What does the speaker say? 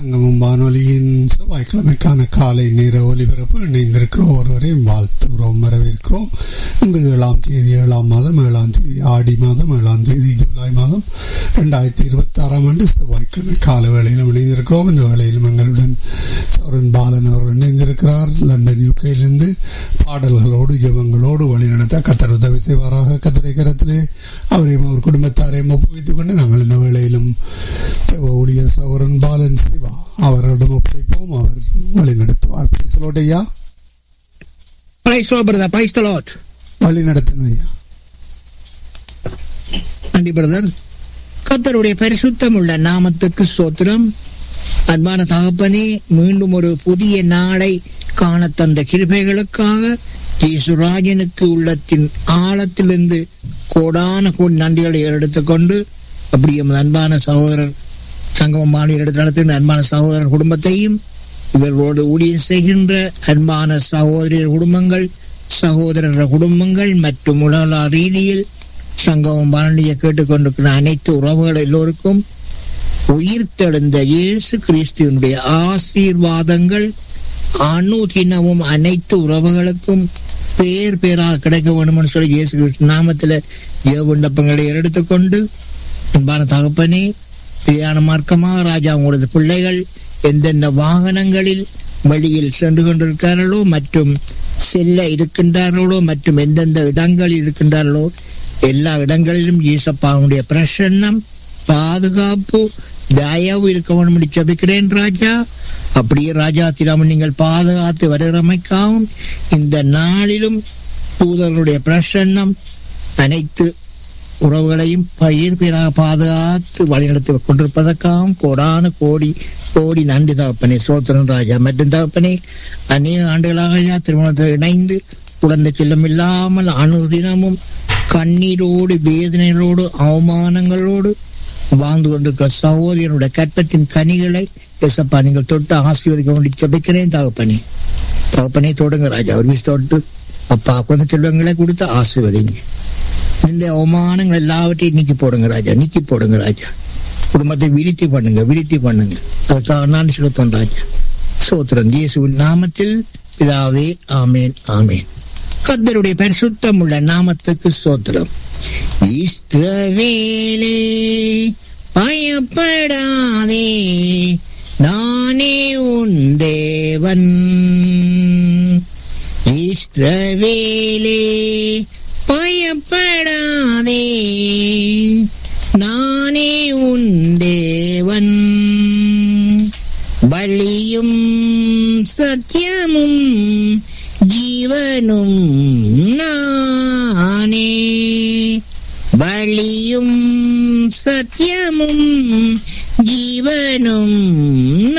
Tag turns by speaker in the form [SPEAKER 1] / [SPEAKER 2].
[SPEAKER 1] சங்கமம் வானொலியின் செவ்வாய்க்கிழமைக்கான காலை நேர ஒலிபரப்பு இணைந்திருக்கிற ஒருவரையும் வாழ்த்துகிறோம் வரவேற்கிறோம் இன்று ஏழாம் தேதி ஏழாம் மாதம் ஏழாம் தேதி ஆடி மாதம் ஏழாம் தேதி ஜூலை மாதம் ரெண்டாயிரத்தி இருபத்தி ஆறாம் ஆண்டு செவ்வாய்க்கிழமை கால வேளையிலும் இணைந்திருக்கிறோம் இந்த வேளையிலும் எங்களுடன் சௌரன் பாலன் அவர்கள் இணைந்திருக்கிறார் லண்டன் யூகேயிலிருந்து பாடல்களோடு ஜெபங்களோடு வழிநடத்த கத்தர் உதவி செய்வாராக கத்தரை கரத்திலே அவரையும் அவர் குடும்பத்தாரையும் ஒப்புவித்துக் கொண்டு நாங்கள் இந்த வேளையிலும் தேவ ஊழியர் சௌரன் பாலன் சிவா அவர்களிடம் ஒப்படைப்போம் அவர் வழி நடத்துவார் பேசலோடையா
[SPEAKER 2] Praise the Lord, brother. Praise the Lord.
[SPEAKER 1] வழி நடத்துங்க ஐயா
[SPEAKER 2] நன்றி பிரதர் கத்தருடைய பரிசுத்தம் உள்ள நாமத்துக்கு சோத்திரம் அன்பான தகப்பனே மீண்டும் ஒரு புதிய நாளை காண தந்த கிருபைகளுக்காக ஈசுராஜனுக்கு உள்ளத்தின் ஆழத்திலிருந்து கோடான கோடி நன்றிகளை எடுத்துக்கொண்டு அப்படி எமது அன்பான சகோதரர் சங்கமம் மாநில எடுத்து நடத்துகின்ற அன்பான சகோதரர் குடும்பத்தையும் இவர்களோடு ஊழியம் செய்கின்ற அன்பான சகோதரியர் குடும்பங்கள் சகோதரர் குடும்பங்கள் மற்றும் உலக ரீதியில் சங்கமம் வானொலியை கேட்டுக்கொண்டிருக்கிற அனைத்து உறவுகள் எல்லோருக்கும் உயிர்த்தெழுந்த இயேசு கிறிஸ்துவனுடைய ஆசீர்வாதங்கள் அணுதினமும் அனைத்து உறவுகளுக்கும் பேர் பேராக கிடைக்க வேண்டும்னு சொல்லி இயேசு கிறிஸ்து நாமத்தில் ஜெப விண்ணப்பங்களை எடுத்துக்கொண்டு அன்பான தகப்பனே பிரியாண மார்க்கமாக ராஜா உங்களது பிள்ளைகள் எந்தெந்த வாகனங்களில் வழியில் சென்று கொண்டிருக்கிறார்களோ மற்றும் செல்ல இருக்கின்றார்களோ மற்றும் எந்தெந்த இடங்களில் இருக்கின்றார்களோ எல்லா இடங்களிலும் ஈசப்பாவுடைய பிரசன்னம் பாதுகாப்பு தயவு இருக்க வேண்டும் என்று ஜபிக்கிறேன் ராஜா அப்படியே ராஜா திராமன் நீங்கள் பாதுகாத்து வருகிறமைக்காகவும் இந்த நாளிலும் தூதர்களுடைய பிரசன்னம் அனைத்து உறவுகளையும் பயிர் பேராக பாதுகாத்து வழிநடத்தி கொண்டிருப்பதற்காகவும் கோடான கோடி கோடி நன்றி தகப்பனே சோத்திரன் ராஜா மற்றும் தகப்பனே அநேக ஆண்டுகளாக ஐயா திருமணத்தில் இணைந்து குழந்தை செல்லம் இல்லாமல் அனுதினமும் கண்ணீரோடு வேதனைகளோடு அவமானங்களோடு வாழ்ந்து கொண்டிருக்கிற சகோதரனுடைய கற்பத்தின் கனிகளை எசப்பா நீங்கள் தொட்டு ஆசீர்வதிக்க வேண்டி ஜபிக்கிறேன் தகப்பனே தகப்பனே தொடுங்க ராஜா ஒரு விஷயம் தொட்டு அப்பா குழந்தை செல்வங்களை கொடுத்து ஆசீர்வதிங்க இந்த அவமானங்கள் எல்லாவற்றையும் நீக்கி போடுங்க ராஜா நீக்கி போடுங்க ராஜா குடும்பத்தை விருத்தி பண்ணுங்க விருத்தி பண்ணுங்க அதுக்காக நான் சொல்லுத்தேன் ராஜா சோத்திரன் இயேசுவின் நாமத்தில் பிதாவே ஆமேன் ஆமேன் கத்தருடைய பரிசுத்தம் உள்ள நாமத்துக்கு சோத்திரம் இஸ்ரவேலே பயப்படாதே நானே உன் தேவன் இஸ்ரவேலே பயப்படாதே நானே உன் தேவன் வழியும் சத்தியமும் ஜீவனும் நானே வழியும் சத்தியமும் ஜீவனும்